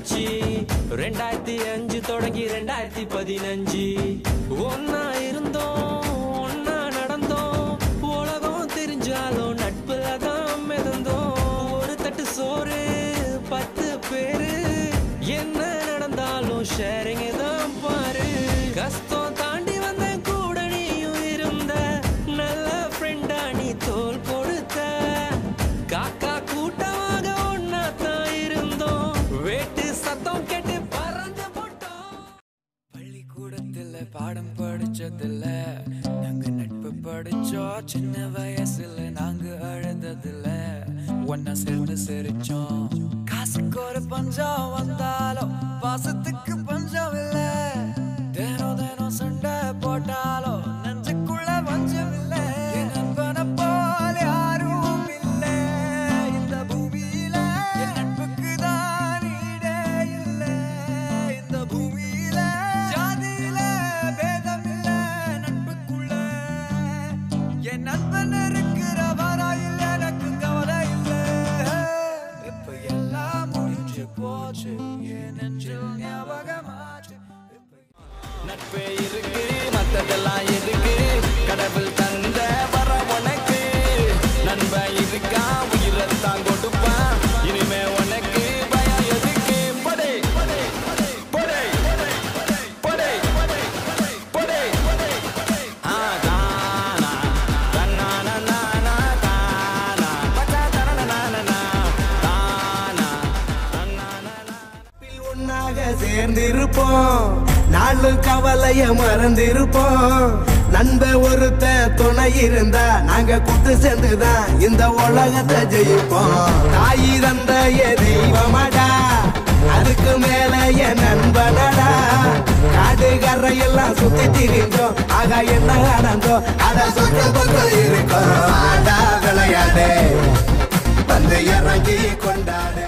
ஆச்சு ரெண்டாயிரத்தி அஞ்சு தொடங்கி ரெண்டாயிரத்தி பதினஞ்சு ஒன்னா இருந்தோம் ஒன்னா நடந்தோம் உலகம் தெரிஞ்சாலும் நட்புல தான் மிதந்தோம் ஒரு தட்டு சோறு பத்து பேரு என்ன நடந்தாலும் ஷேரிங் தான் பாரு கஷ்டம் தாண்டி வந்த கூட நீயும் இருந்த நல்ல ஃப்ரெண்டா நீ தோல் கொடுத்த காக்கா கூட்டமாக ஒன்னா தான் இருந்தோம் வேட்டு சத்தம் கேட்டு பறந்து போட்டோம் பள்ளிக்கூடத்துல பாடம் படிச்சதில்ல நாங்க நட்பு படிச்சோம் சின்ன வயசுல நாங்க அழுததில்ல ஒன்னா சேர்ந்து சிரிச்சோம் காசுக்கு ஒரு பஞ்சம் வந்தாலும் பாசத்துக்கு பஞ்சம் இல்ல தினம் தினம் சண்டை போட்டாலும் நெஞ்சுக்குள்ள பஞ்சம் இல்ல என் நண்பனை போல யாரும் இல்ல இந்த பூமியில என் நட்புக்கு தான் ஈடே இல்ல இந்த பூமியில ஜாதியில பேதம் இல்ல நட்புக்குள்ள என் நண்பன் இருக்கிற வரையில் எனக்கு கவலை இல்ல இப்ப எல்லாம் முடிஞ்சு போச்சு என் நெஞ்சில் ஞாபகமாச்சு நட்பே இருக்கு மத்ததெல்லாம் இருக்கு கடவுள் தந்த வர உனக்கு நண்ப இருக்கா உயிரத்தான் கொடுப்பான் இனிமே உனக்கு பயம் எதுக்கு படே படே படே படே ஆ தானா தன்னானா நானா தானா பச்சா தனனா தானா தன்னானா நட்பில் ஒன்னாக சேர்ந்திருப்போம் நாலு கவலைய மறந்திருப்போம் நண்ப ஒருத்த துணை இருந்தா நாங்க கூட்டு சேர்ந்துதான் இந்த உலகத்தை ஜெயிப்போம் தாய் தந்த என் தெய்வமடா அதுக்கு மேல என் நண்பனடா காடு கரையெல்லாம் சுத்தி திரிஞ்சோம் ஆக என்ன நடந்தோம் அட சுற்று பக்கம் இருக்கோம் ஆடா விளையாடு வந்து இறங்கி கொண்டாடு